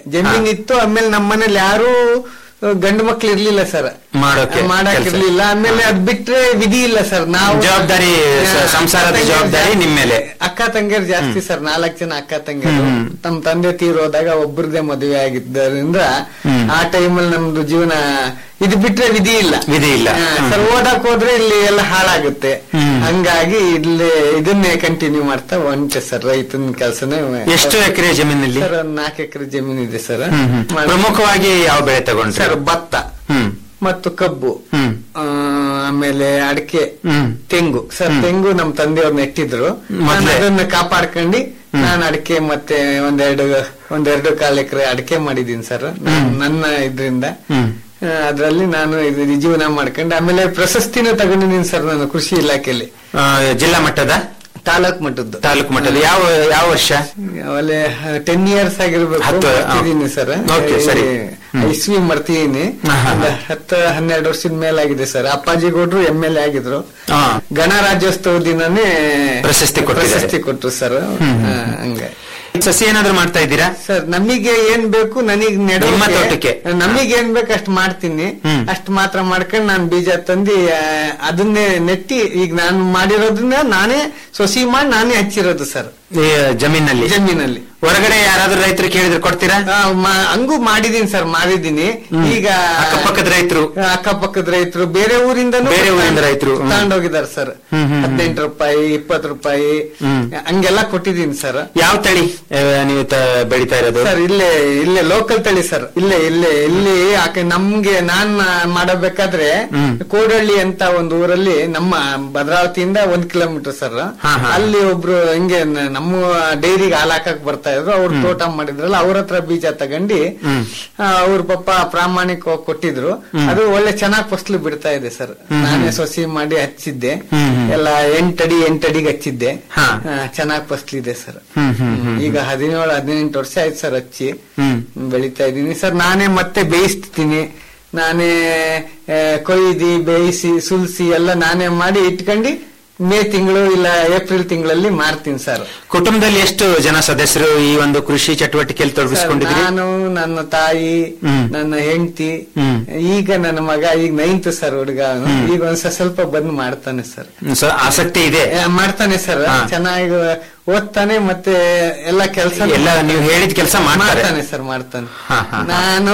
ಜಮೀನ್ ಇತ್ತು ಆಮೇಲೆ ನಮ್ಮ ಮನೇಲಿ ಯಾರು ಗಂಡು ಮಕ್ಳು ಇರ್ಲಿಲ್ಲ ಸರ್ ಮಾಡೋಕೆ ಮಾಡಕ್ ಕೆಲ್ಸ. ಇರ್ಲಿಲ್ಲ ಆಮೇಲೆ ಅದ್ ಬಿಟ್ರೆ ವಿಧಿ ಇಲ್ಲ ಸರ್ ನಾವು ಜವಾಬ್ದಾರಿ, ಸ- ಹಾ, ಸಂಸಾರದ ಅಕ್ಕ ತಂಗಿಯರು ಜವಾಬ್ದಾರಿ ಜಾಸ್ತಿ- ನಿಮ್ ಮೇಲೆ. ಅಕ್ಕ ತಂಗಿಯರು ಜಾಸ್ತಿ ಸರ್ ನಾಲ್ಕು ಜನ ಅಕ್ಕ ತಂಗಿಯರು ಹ್ಮ್. ತಮ್ಮ ತಂದೆ ತೀರೋದಾಗ ಒಬ್ಬರದೇ ಮದುವೆ ಆಗಿದ್ದರಿಂದ ಹ್ಮ್. ಆ ಟೈಮಲ್ಲಿ ನಮ್ದು ಜೀವನ ಇದು ಬಿಟ್ರೆ ವಿಧಿ ಇಲ್ಲ ವಿಧಿ ಇಲ್ಲ. ಹಾ, ಹ್ಮ್. ಸರ್ ಓದಕ್ ಹೋದ್ರೆ ಇಲ್ಲಿ ಎಲ್ಲ ಹಾಳಾಗುತ್ತೆ ಹ್ಮ್. ಹಂಗಾಗಿ ಇಲ್ಲಿ ಇದನ್ನೇ ಕಂಟಿನ್ಯೂ ಮಾಡ್ತಾ ಹೊಂಟೆ ಸರ್ ರೈತನ ಕೆಲಸನೇ ಎಷ್ಟು ಎಕರೆ ಜಮೀನಲ್ಲಿ ಸರ್ ಒಂದ್ ನಾಲ್ಕು ಎಕರೆ ಜಮೀನು ಇದೆ ಸರ್ ಹ್ಮ್, ಹ್ಮ್. ಮಾಡಿ- ಪ್ರಮುಖವಾಗಿ ಯಾವ ಬೆಳೆ ತಗೊಂಡ್ರಿ ಸರ್ ಭತ್ತ ಹ್ಮ್ ಮತ್ತು ಕಬ್ಬು ಹ್ಮ್ ಆ, ಆಮೇಲೆ ಅಡಿಕೆ ಹ್ಮ್ ತೆಂಗು ಸರ್ ತೆಂಗು ನಮ್ ತಂದೆಯವ್ರು ನೆಟ್ಟಿದ್ರು ನಾನು ಮೊದ್ಲೇ? ಅದನ್ನ ಕಾಪಾಡ್ಕೊಂಡು ನಾನು ಅಡಿಕೆ ಮತ್ತೆ ಒಂದೆರಡು ಒಂದೆರಡು ಕಾಲ್ ಎಕರೆ ಅಡಿಕೆ ಮಾಡಿದೀನಿ ಸರ್ ನಾನ್- ನನ್ನ ಇದರಿಂದ ಹ್ಮ್ ಅದರಲ್ಲಿ ನಾನು ಇದು ಜೀವನ ಮಾಡ್ಕೊಂಡು ಆಮೇಲೆ ಪ್ರಶಸ್ತಿನೂ ತಗೊಂಡಿದ್ದೀನಿ ಸರ್ ನಾನು ಕೃಷಿ ಇಲಾಖೆಯಲ್ಲಿ ಆ, ಜಿಲ್ಲಾ ಮಟ್ಟದ ತಾಲೂಕ್ ಮಟ್ಟದ್ದು ತಾಲೂಕು ಮಟ್ಟದ ಯಾವ ಯಾವ ವರ್ಷ ಆಮೇಲೆ ಟೆನ್ ಇಯರ್ಸ್ ಆಗಿರ್ಬೇಕು ಹತ್ತು, ಆ. ಮಾಡ್ತಿದ್ದೀನಿ ಸರ್ Okay, ಸರಿ. ಹ್ಮ್. ಇಸ್ವಿ ಮಾಡ್ತಿದ್ದೀನಿ ಹಾ, ಹಾ, ಹಾ. ಒಂದು ಹತ್ತು ಹನ್ನೆರಡು ವರ್ಷದ ಮೇಲಾಗಿದೆ ಸರ್ ಅಪ್ಪಾಜಿ ಗೌಡ್ರು ಎಂ ಎಲ್ ಎ ಆಗಿದ್ರು ಹಾ. ಗಣರಾಜ್ಯೋತ್ಸವ ದಿನನೇ ಪ್ರಶಸ್ತಿ ಕೊಟ್ಟಿದ್ದಾರೆ. ಪ್ರಶಸ್ತಿ ಕೊಟ್ರು ಸರ್ ಹ್ಮ್, ಹ್ಮ್, ಆ, ಹಂಗೆ ಸಸಿ ಏನಾದ್ರು ಮಾಡ್ತಾ ಇದ್ದೀರಾ ಸರ್ ನಮಗೆ ಏನ್ ಬೇಕು ನನಗ್ ನಿಮ್ಮ ತೋಟಕ್ಕೆ? ನಮಗೆ ಏನ್ ಬೇಕು ಅಷ್ಟು ಮಾಡ್ತೀನಿ ಹ್ಮ್. ಅಷ್ಟು ಮಾತ್ರ ಮಾಡ್ಕೊಂಡು ನಾನು ಬೀಜ ತಂದು ಆ, ಅದನ್ನೇ ನೆಟ್ಟಿ ಈಗ ನಾನು ಮಾಡಿರೋದನ್ನ ನಾನೇ ಸೊಸಿ ಮಾಡಿ ನಾನೇ ಹಚ್ಚಿರೋದು ಸರ್ ಈ ಜಮೀನಲ್ಲಿ ಜಮೀನಲ್ಲಿ ಹೊರಗಡೆ ಯಾರಾದ್ರೂ ರೈತರು ಕೇಳಿದ್ರೆ ಕೊಡ್ತೀರಾ ಆ, ಮ- ಹಂಗೂ ಮಾಡಿದೀನಿ ಸರ್ ಮಾಡಿದೀನಿ ಈಗ ಅಕ್ಕಪಕ್ಕದ ರೈತರು ಅಕ್ಕಪಕ್ಕದ ರೈತರು ಬೇರೆ ಊರಿಂದನೂ ಬೇರೆ ಊರಿಂದ ರೈತರು, ಹ್ಮ್. ತಗೊಂಡೋಗಿದ್ದಾರೆ ಸರ್ ಹ್ಮ್, ಹ್ಮ್, ಹ್ಮ್. ಹದಿನೆಂಟು ರೂಪಾಯಿ ಇಪ್ಪತ್ತು ರೂಪಾಯಿ ಹ್ಮ್. ಹಂಗೆಲ್ಲ ಕೊಟ್ಟಿದ್ದೀನಿ ಸರ್ ಯಾವ ತಳಿ ಆ, ನೀವು ತ- ಬೆಳಿತಾ ಇರೋದು ಸರ್ ಇಲ್ಲೇ ಇಲ್ಲೇ ಲೋಕಲ್ ತಳಿ ಸರ್ ಇಲ್ಲೇ ಇಲ್ಲೇ ಇಲ್ಲಿ ಯಾಕೆ ನಮ್ಗೆ ನಾನ್ ಮಾಡಬೇಕಾದ್ರೆ ಹ್ಮ್. ಕೋಡಳ್ಳಿ ಅಂತ ಒಂದು ಊರಲ್ಲಿ ನಮ್ಮ ಭದ್ರಾವತಿಯಿಂದ ಒಂದ್ ಕಿಲೋಮೀಟರ್ ಸರ್ ಹಾ, ಹಾ. ಅಲ್ಲಿ ಒಬ್ರು ಹಿಂಗೆ ನ- ನಮ್ಮ ಡೈರಿಗೆ ಹಾಲ್ ಹಾಕಕ್ ಬರ್ತಾ ಇದ್ರು ಅವ್ರು ತೋಟ ಮಾಡಿದ್ರಲ್ಲ ಅವ್ರ ಹತ್ರ ಬೀಜ ತಗೊಂಡು ಹ್ಮ್. ಅವ್ರ ಪಪ್ಪ ಪ್ರಾಮಾಣಿಕವಾಗಿ ಕೊಟ್ಟಿದ್ರು ಅದು ಒಳ್ಳೆ ಚೆನ್ನಾಗ್ ಫಸ್ಲು ಬಿಡ್ತಾ ಇದೆ ಸರ್ ನಾನೇ ಸೊಸಿ ಮಾಡಿ ಹಚ್ಚಿದ್ದೆ ಹ್ಮ್, ಹ್ಮ್. ಎಲ್ಲ ಎಂಟಡಿ ಎಂಟಡಿಗೆ ಹಚ್ಚಿದ್ದೆ ಹಾ. ಚೆನ್ನಾಗ್ ಫಸ್ಲಿದೆ ಸರ್ ಹ್ಮ್ ಹ್ಮ್ ಹ್ಮ್ ಈಗ ಹದಿನೇಳು ಹದಿನೆಂಟು ವರ್ಷ ಆಯ್ತು ಸರ್ ಹಚ್ಚಿ ಹ್ಮ್ ಬೆಳಿತಾ ಇದ್ದೀನಿ ಸರ್ ನಾನೇ ಮತ್ತೆ ಬೇಯಿಸ್ತೀನಿ ನಾನೇ ಆ, ಕೊಯ್ದು ಬೇಯಿಸಿ ಸುಲ್ಸಿ ಎಲ್ಲ ನಾನೇ ಮಾಡಿ ಇಟ್ಕೊಂಡು ಮೇ ತಿಂಗಳು ಇಲ್ಲ ಏಪ್ರಿಲ್ ತಿಂಗಳಲ್ಲಿ ಮಾರ್ತೀನಿ ಸರ್ ಕುಟುಂಬದಲ್ಲಿ ಎಷ್ಟು ಜನ ಸದಸ್ಯರು ಈ ಒಂದು ಕೃಷಿ ಚಟುವಟಿಕೆಯಲ್ಲಿ ಸರ್, ತೊಡಗಿಸಿಕೊಂಡಿದ್ರಿ ನಾನು ನನ್ನ ತಾಯಿ ಹ್ಮ್. ನನ್ನ ಹೆಂಡತಿ ಹ್ಮ್. ಈಗ ನನ್ನ ಮಗ ಈಗ ನೈನ್ತ್ ಸರ್ ಹುಡುಗ ಅವ್ನು. ಈಗ ಒಂದ್ ಸ- ಸ್ವಲ್ಪ ಬಂದ್ ಮಾಡ್ತಾನೆ ಸರ್ ಸೊ ಆಸಕ್ತಿ ಇದೆ ಏ, ಮಾಡ್ತಾನೆ ಸರ್ ಹಾ. ಚೆನ್ನಾಗಿ ಓದ್ತಾನೆ ಮತ್ತೆ ಎಲ್ಲ ಕೆಲಸ ಎಲ್ಲ ನೀವು ಹೇಳಿದ ಕೆಲಸ ಮಾಡ್ತಾರೆ ಮಾಡ್ತಾನೆ ಸರ್ ಮಾಡ್ತಾನೆ ಹಾ, ಹಾ, ಹಾ. ನಾನು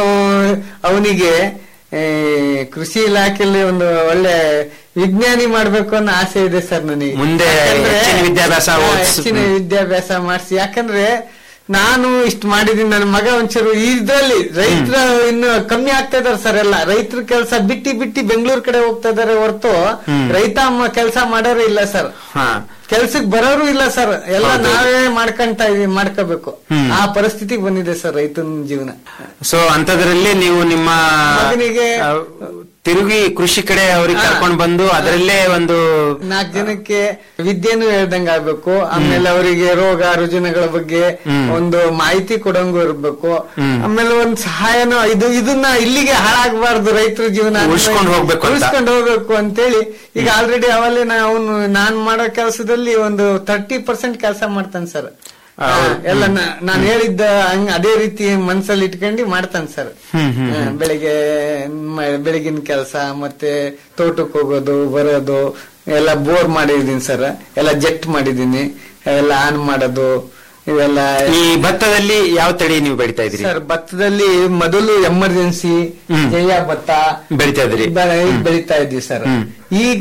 ಅವನಿಗೆ ಕೃಷಿ ಇಲಾಖೆಯಲ್ಲಿ ಒಂದು ಒಳ್ಳೆ ವಿಜ್ಞಾನಿ ಮಾಡ್ಬೇಕು ಅನ್ನೋ ಆಸೆ ಇದೆ ಸರ್ ನನಗೆ ಮುಂದೆ ಯಾಕಂದ್ರೆ- ಹೆಚ್ಚಿನ ವಿದ್ಯಾಭ್ಯಾಸ ಹಾ, ಓದ್ಸ್- ಹೆಚ್ಚಿನ ವಿದ್ಯಾಭ್ಯಾಸ ಮಾಡಿಸಿ ಯಾಕಂದ್ರೆ ನಾನು ಇಷ್ಟು ಮಾಡಿದೀನಿ ನನ್ನ ಮಗ ಒಂಚೂರು ಇದ್ರಲ್ಲಿ ರೈತರ ಇನ್ನು ಕಮ್ಮಿ ಆಗ್ತಾ ಇದಾರೆ ಸರ್ ಎಲ್ಲ ರೈತರ ಕೆಲಸ ಬಿಟ್ಟಿ ಬಿಟ್ಟಿ ಬೆಂಗಳೂರು ಕಡೆ ಹೋಗ್ತಾ ಇದಾರೆ ಹೊರತು ಹ್ಮ್. ರೈತ ಕೆಲಸ ಮಾಡೋರು ಇಲ್ಲ ಸರ್ ಹಾ ಕೆಲ್ಸಕ್ ಬರೋರು ಇಲ್ಲ ಸರ್ ಎಲ್ಲ ಹೌದು. ನಾವೇ ಮಾಡ್ಕೊಂತ ಇದೀವಿ ಮಾಡ್ಕೋಬೇಕು ಹ್ಮ್. ಆ ಪರಿಸ್ಥಿತಿಗೆ ಬಂದಿದೆ ಸರ್ ರೈತನ ಜೀವನ ಸೊ ಅಂತದ್ರಲ್ಲಿ ನೀವು ನಿಮ್ಮ ಮಗನಿಗೆ ಆ, ತಿರುಗಿ ಕೃಷಿ ಕಡೆ ಅವ್ರಿಗೆ ಹಾ. ಕರ್ಕೊಂಡು ಬಂದು ಅದರಲ್ಲೇ ಒಂದು ನಾಲ್ಕು ಜನಕ್ಕೆ ವಿದ್ಯೆನೂ ಹೇಳ್ದಂಗ ಆಗ್ಬೇಕು ಆಮೇಲೆ ಅವರಿಗೆ ರೋಗ ರುಜಿನಗಳ ಬಗ್ಗೆ ಹ್ಮ್. ಒಂದು ಮಾಹಿತಿ ಕೊಡಂಗೂ ಇರ್ಬೇಕು ಹ್ಮ್. ಆಮೇಲೆ ಒಂದ್ ಸಹಾಯನೂ ಇದು ಇದನ್ನ ಇಲ್ಲಿಗೆ ಹಾಳಾಗಬಾರ್ದು ರೈತರ ಜೀವನ ಉಳ್ಸ್ಕೊಂಡ್ ಹೋಗ್ಬೇಕು ಅಂತ. ಉಳ್ಸ್ಕೊಂಡ್ ಹೋಗ್ಬೇಕು ಅಂತೇಳಿ ಈಗ ಆಲ್ರೆಡಿ ಅವಲ್ಲೇ ನಾ ಅವನು ನಾನ್ ಮಾಡೋ ಕೆಲಸದಲ್ಲಿ ಒಂದು ತರ್ಟಿ ಪರ್ಸೆಂಟ್ ಕೆಲಸ ಮಾಡ್ತಾನೆ ಸರ್ ಆ, ಅವ್ರು- ಎಲ್ಲ ನಾ- ನಾನ್ ಹೇಳಿದ್ದ ಹಂಗ ಅದೇ ರೀತಿ ಮನ್ಸಲ್ಲಿ ಇಟ್ಕೊಂಡು ಮಾಡ್ತಾನೆ ಸರ್ ಹ್ಮ್, ಹ್ಮ್, ಆ, ಬೆಳಿಗ್ಗೆ ಮ- ಬೆಳಗಿನ ಕೆಲಸ ಮತ್ತೆ ತೋಟಕ್ಕೆ ಹೋಗೋದು ಬರೋದು ಎಲ್ಲ ಬೋರ್ ಮಾಡಿದೀನಿ ಸರ್ ಎಲ್ಲ ಜೆಟ್ ಮಾಡಿದೀನಿ ಎಲ್ಲ ಆನ್ ಮಾಡೋದು ಇವೆಲ್ಲ ಈ ಭತ್ತದಲ್ಲಿ ಯಾವ ತಳಿ ನೀವು ಬೆಳಿತಾ ಇದ್ರಿ ಸರ್ ಭತ್ತದಲ್ಲಿ ಮೊದಲು ಎಮರ್ಜೆನ್ಸಿ ಹ್ಮ್. ಜಯ ಭತ್ತ ಬೆಳಿತಾ ಇದ್ರಿ ಬೆ- ಬೆಳಿತಾ ಇದ್ವಿ ಸರ್ ಹ್ಮ್. ಈಗ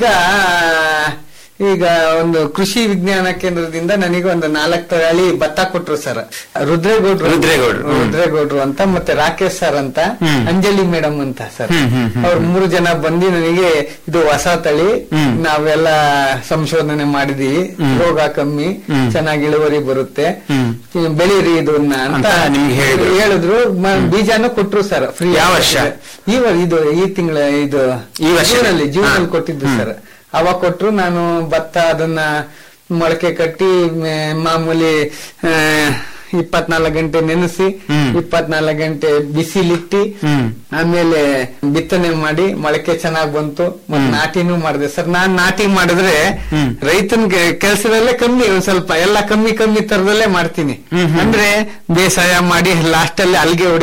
ಈಗ ಒಂದು ಕೃಷಿ ವಿಜ್ಞಾನ ಕೇಂದ್ರದಿಂದ ನನಗೆ ಒಂದು ನಾಲ್ಕು ತಳಿ ಭತ್ತ ಕೊಟ್ರು ಸರ್ ರುದ್ರೇಗೌಡ್ರು ರುದ್ರೇಗೌಡ್ರು, ಹ್ಮ್. ರುದ್ರೇಗೌಡ್ರು ಅಂತ ಮತ್ತೆ ರಾಕೇಶ್ ಸರ್ ಅಂತ ಹ್ಮ್. ಅಂಜಲಿ ಮೇಡಮ್ ಅಂತ ಸರ್ ಹ್ಮ್, ಹ್ಮ್, ಹ್ಮ್. ಅವ್ರು ಮೂರು ಜನ ಬಂದು ನನಗೆ ಇದು ಹೊಸ ತಳಿ ಹ್ಮ್. ನಾವೆಲ್ಲ ಸಂಶೋಧನೆ ಮಾಡಿದೀವಿ ಹ್ಮ್. ರೋಗ ಕಮ್ಮಿ ಹ್ಮ್. ಚೆನ್ನಾಗಿ ಇಳುವರಿ ಬರುತ್ತೆ ಹ್ಮ್. ಬೆಳೀರಿ ಇದನ್ನ ಅಂತ ಅಂತ ನಿಮ್ಗೆ ಹೇಳಿದ್ರು. ಹೇಳಿದ್ರು ಮ- ಬೀಜಾನು ಕೊಟ್ರು ಸರ್ ಫ್ರೀ ಯಾವ ವರ್ಷ? ಈ ವರ್- ಇದು ಈ ತಿಂಗಳ ಇದು ಈ ವರ್ಷ? ಜೂನಲ್ಲಿ ಜೂನಲ್ಲಿ ಹಾ. ಕೊಟ್ಟಿದ್ದು ಹ್ಮ್. ಸರ್ ಅವಾಗ ಕೊಟ್ರು ನಾನು ಭತ್ತ ಅದನ್ನ ಮೊಳಕೆ ಕಟ್ಟಿ ಮ- ಮಾಮೂಲಿ ಇಪ್ಪತ್ನಾಲ್ಕು ಗಂಟೆ ನೆನೆಸಿ ಹ್ಮ್. ಇಪ್ಪತ್ನಾಲ್ಕು ಗಂಟೆ ಬಿಸಿಲಿಟ್ಟಿ ಹ್ಮ್. ಆಮೇಲೆ ಬಿತ್ತನೆ ಮಾಡಿ ಮೊಳಕೆ ಚೆನ್ನಾಗ್ ಬಂತು ಮತ್ತೆ ನಾಟಿನೂ ಮಾಡಿದೆ ಸರ್ ನಾನ್ ನಾಟಿ ಮಾಡಿದ್ರೆ ಹ್ಮ್. ರೈತನ ಕೆಲಸದಲ್ಲೇ ಕಮ್ಮಿ ಒಂದ್ ಸ್ವಲ್ಪ ಎಲ್ಲ ಕಮ್ಮಿ ಕಮ್ಮಿ ತರದಲ್ಲೇ ಮಾಡ್ತೀನಿ ಹ್ಮ್, ಹ್ಮ್. ಅಂದ್ರೆ ಬೇಸಾಯ ಮಾಡಿ ಲಾಸ್ಟ್ ಅಲ್ಲಿ ಅಲ್ಗೆ ಹೊಡಿ